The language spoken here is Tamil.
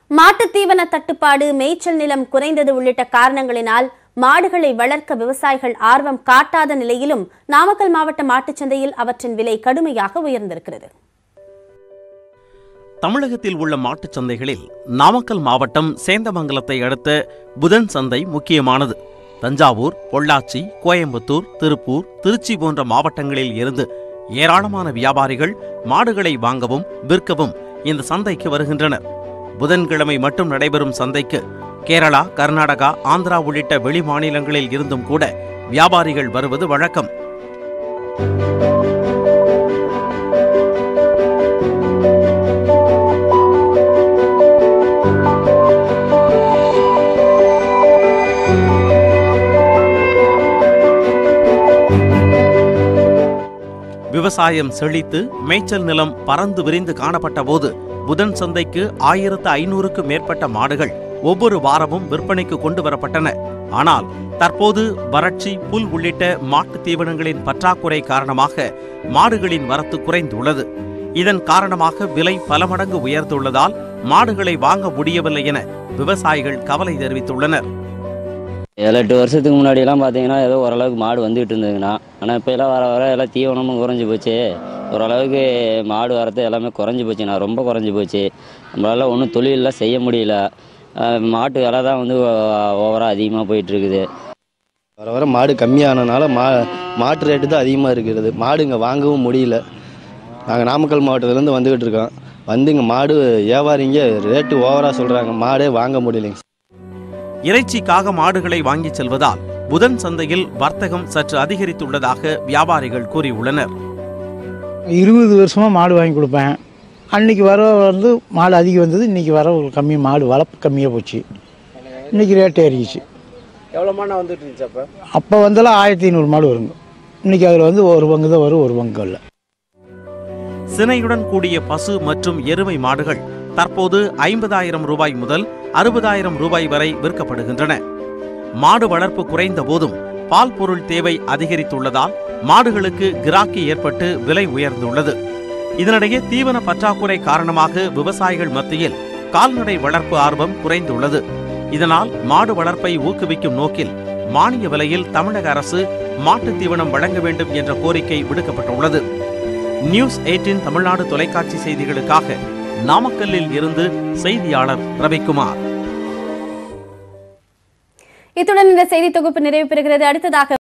மாட்டுத் தீவன தட்டுப்பாடு மேய்ச்சல் நிலம் குறைந்தது உள்ளிட்ட காரணங்களினால் மாடுகளை வளர்க்க விவசாயிகள் ஆர்வம் காட்டாத நிலையிலும் நாமக்கல் மாவட்ட மாட்டுச் சந்தையில் அவற்றின் விலை கடுமையாக உயர்ந்திருக்கிறது தமிழகத்தில் உள்ள மாட்டுச் சந்தைகளில் நாமக்கல் மாவட்டம் சேந்தமங்கலத்தை அடுத்த புதன் சந்தை முக்கியமானது தஞ்சாவூர் பொள்ளாச்சி கோயம்புத்தூர் திருப்பூர் திருச்சி போன்ற மாவட்டங்களில் இருந்து ஏராளமான வியாபாரிகள் மாடுகளை வாங்கவும் விற்கவும் இந்த சந்தைக்கு வருகின்றனர் புதன்கிழமை மட்டும் நடைபெறும் சந்தைக்கு கேரளா கர்நாடகா ஆந்திரா உள்ளிட்ட வெளி மாநிலங்களில் இருந்தும் கூட வியாபாரிகள் வருவது வழக்கம் விவசாயம் செழித்து மேய்ச்சல் நிலம் பறந்து விரிந்து காணப்பட்ட போது புதன் சந்தைக்கு ஆயிரத்து ஐநூறுக்கு மேற்பட்ட மாடுகள் ஒவ்வொரு வாரமும் விற்பனைக்கு கொண்டு வரப்பட்டன ஆனால் தற்போது வறட்சி புல் உள்ளிட்ட மாட்டுத் தீவனங்களின் பற்றாக்குறை காரணமாக மாடுகளின் வரத்து குறைந்துள்ளது இதன் காரணமாக விலை பல மடங்கு உயர்ந்துள்ளதால் மாடுகளை வாங்க முடியவில்லை என விவசாயிகள் கவலை தெரிவித்துள்ளனர் ஏழு எட்டு வருஷத்துக்கு முன்னாடியெல்லாம் பார்த்தீங்கன்னா ஏதோ ஓரளவுக்கு மாடு வந்துகிட்டு இருந்ததுங்கண்ணா ஆனால் இப்போ எல்லாம் வர வர எல்லாம் தீவனமும் குறைஞ்சி போச்சு ஓரளவுக்கு மாடு வரது எல்லாமே குறைஞ்சி போச்சுண்ணா ரொம்ப குறைஞ்சி போச்சு நம்மளால ஒன்றும் தொழிலெலாம் செய்ய முடியல அஹ் மாட்டு விலை தான் வந்து ஓவராக அதிகமாக போயிட்டுருக்குது வர வர மாடு கம்மியானனால மா மாட்டு ரேட்டு தான் அதிகமாக இருக்கிறது மாடு இங்கே வாங்கவும் முடியல நாங்கள் நாமக்கல் மாவட்டத்துலேருந்து வந்துக்கிட்டு இருக்கோம் வந்து இங்கே மாடு வியாபாரிங்க ரேட்டு ஓவராக சொல்கிறாங்க மாடே வாங்க முடியலைங்க இறைச்சிக்காக மாடுகளை வாங்கிச் செல்வதால் புதன் சந்தையில் வர்த்தகம் சற்று அதிகரித்துள்ளதாக வியாபாரிகள் கூறியுள்ளனர் இருபது வருஷமாக மாடு வாங்கி கொடுப்பேன் அன்னைக்கு வர வந்து மாடு அதிகம் வந்தது இன்னைக்கு வர ஒரு கம்மி மாடு வளர்ப்பு கம்மியாக போச்சு இன்னைக்கு ரேட் ஏறிச்சு எவ்வளோ மாடு வந்துட்டு இருந்துச்சு அப்போ அப்போ வந்தாலும் ஆயிரத்தி ஐநூறு மாடு வருங்க இன்னைக்கு அதில் வந்து ஒரு பங்கு தான் வரும் ஒரு பங்கு இல்லை சினையுடன் கூடிய பசு மற்றும் எருமை மாடுகள் தற்போது ஐம்பதாயிரம் ரூபாய் முதல் அறுபதாயிரம் ரூபாய் வரை விற்கப்படுகின்றன மாடு வளர்ப்பு குறைந்த போதும் பால் பொருள் தேவை அதிகரித்துள்ளதால் மாடுகளுக்கு கிராக்கி ஏற்பட்டு விலை உயர்ந்துள்ளது இதனிடையே தீவன பற்றாக்குறை காரணமாக விவசாயிகள் மத்தியில் கால்நடை வளர்ப்பு ஆர்வம் குறைந்துள்ளது இதனால் மாடு வளர்ப்பை ஊக்குவிக்கும் நோக்கில் மானிய விலையில் தமிழக அரசு மாட்டுத் தீவனம் வழங்க வேண்டும் என்ற கோரிக்கை விடுக்கப்பட்டுள்ளது நியூஸ் 18 தமிழ்நாடு தொலைக்காட்சி செய்திகளுக்காக நாமக்கல்லில் இருந்து செய்தியாளர் ரவிக்குமார் இத்துடன் இந்த செய்தி தொகுப்பு நிறைவு பெறுகிறது அடுத்ததாக